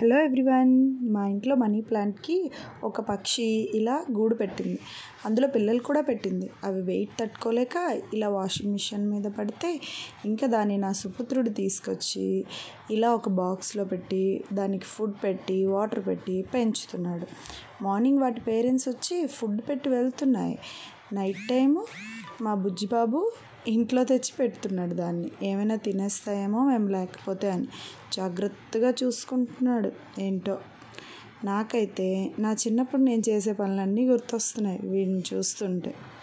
hello everyone మా ఇంట్లో money ప్లాంట్కి ఒక పక్షి ఇలా గూడు పెట్టింది అందులో పిల్లలు కూడా పెట్టింది అవి వెయిట్ తట్టుకోలేక ఇలా వాషింగ్ మిషన్ మీద పడితే ఇంకా దాన్ని నా సుపుత్రుడు తీసుకొచ్చి ఇలా ఒక బాక్స్లో పెట్టి దానికి ఫుడ్ పెట్టి వాటర్ పెట్టి పెంచుతున్నాడు మార్నింగ్ వాటి పేరెంట్స్ వచ్చి ఫుడ్ పెట్టి వెళ్తున్నాయి నైట్ టైము మా బుజ్జిబాబు ఇంట్లో తెచ్చి పెడుతున్నాడు దాన్ని ఏమైనా తినేస్తాయేమో మేము లేకపోతే అని జాగ్రత్తగా చూసుకుంటున్నాడు ఏంటో నాకైతే నా చిన్నప్పుడు నేను చేసే పనులన్నీ గుర్తొస్తున్నాయి వీడిని చూస్తుంటే